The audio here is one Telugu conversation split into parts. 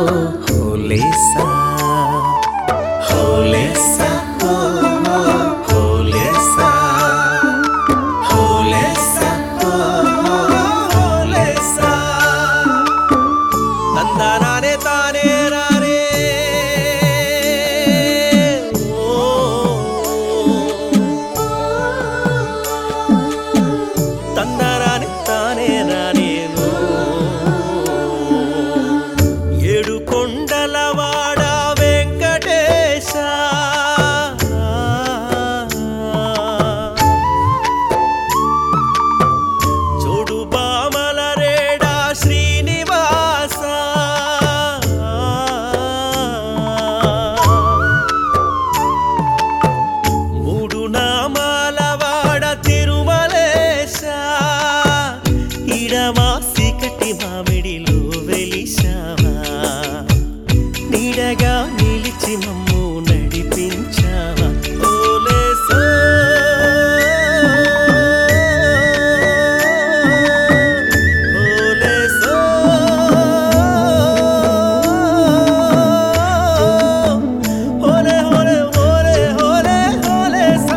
హోలేసా హోలేసా హో హోలేసా హోలేసా హో హోలేసా తందనానే తానే రారే తందనానే తానే రానేను ఏడు కొండలవాడ వెంకటేశ చూడు బామల రేడా శ్రీనివాస మూడు నామాల వాడ తిరుమలేశ ఇడమా సికటి మామిడిలో వెలిశావా నీడగా నిలిచి మమ్ము నడిపించావా ఓలేసో ఓలేసో ఓలే ఓలే ఓలే ఓలే ఓలేసా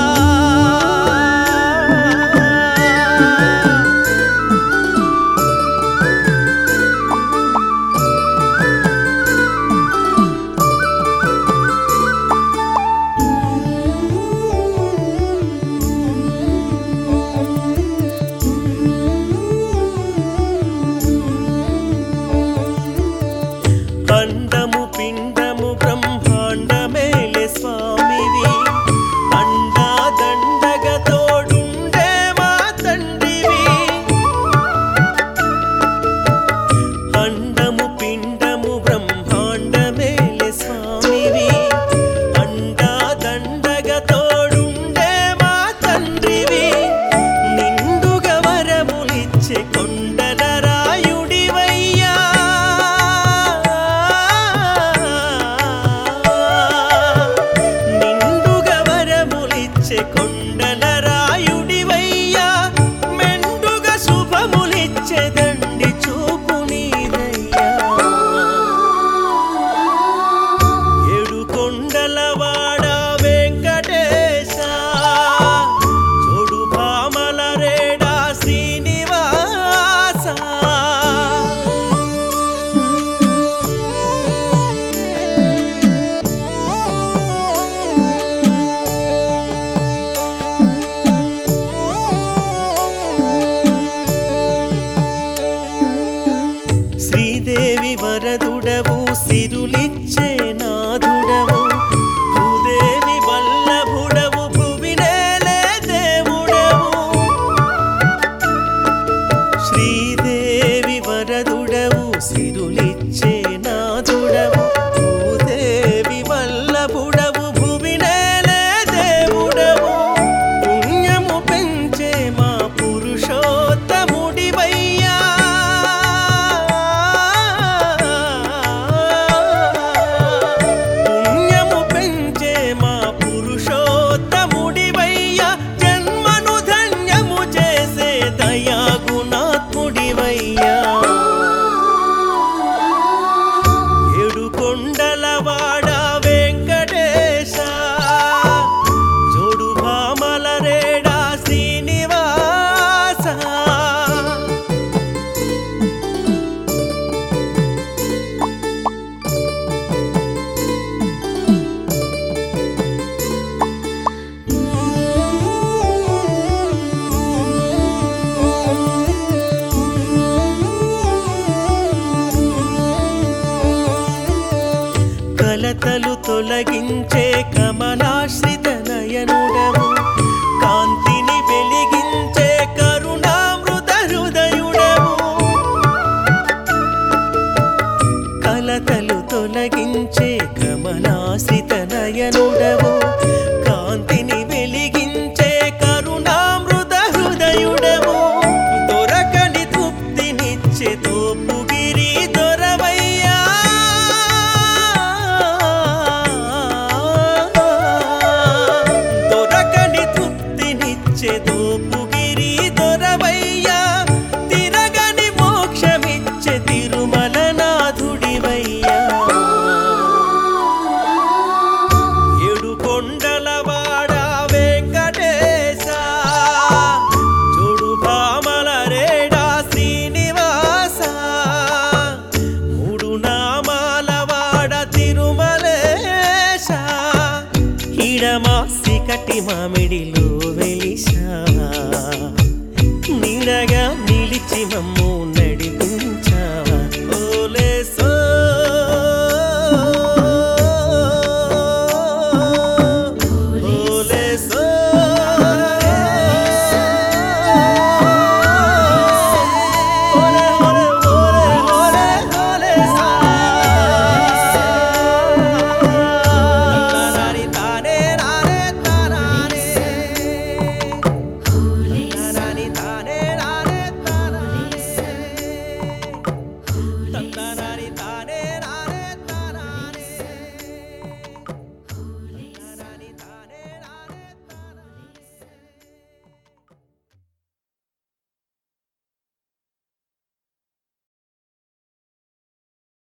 అండము పిండము బ్రహ్మాండమేలే స్వామివి అండా దండగ తోడుండే మా తండ్రివి అండము పిండము బ్రహ్మాండమేలే స్వామివి అండా దండగ తోడుండే మా తండ్రివి నిండుగా వరములిచ్చే కొండల రాయుడివయ్యా నిండుగా వరములిచ్చే కొండల రాయుడివయ్యా మెండుగా శుభములిచ్చే దండి చూపు నీదయ్యా ఏడు కొండల వాడ వెంకటేశ చూడు భామల రేడా శ్రీనివాస శ్రీదేవి వరదుడవు సిరులిచ్చే నాథుడవు భూదేవి వల్లభుడవు భువినేలే దేవుడవు శ్రీదేవి వరదుడవు సిరులిచ్చే నాథుడవు భూదేవి వల్లభుడవు భువినేలే దేవుడవు పుణ్యము పెంచే మా పురుషోత్తముడివయ్యా పుణ్యము పెంచే మా పురుషోత్తముడివయ్యా జన్మను ధన్యము చేసే దయాగుణాత్ముడివయ్యా ఏడు కొండల వాడ వెంకటేశ జోడు భామల రేడా శ్రీనివాస కలతలు తొలగించే కమలాశ్రిత నయనుడవు కాంతిని వెలిగించే కరుణామృత హృదయుడవు కలతలు తొలగించే కమలాశ్రిత నయనుడవు కాంతిని వెలిగించే కరుణామృత హృదయుడవు దొరకని తృప్తినిచ్చే తోపుగిరి దొరవయ్యా దొరకని తృప్తినిచ్చే తోపుగిరి దొరవయ్యా తిరగని మోక్షమిచ్చే తిరుమల నాథుడివయ్యా చల్లటి మామిడిలో వెలిసావా నీడగా నిలిచి మమ్ము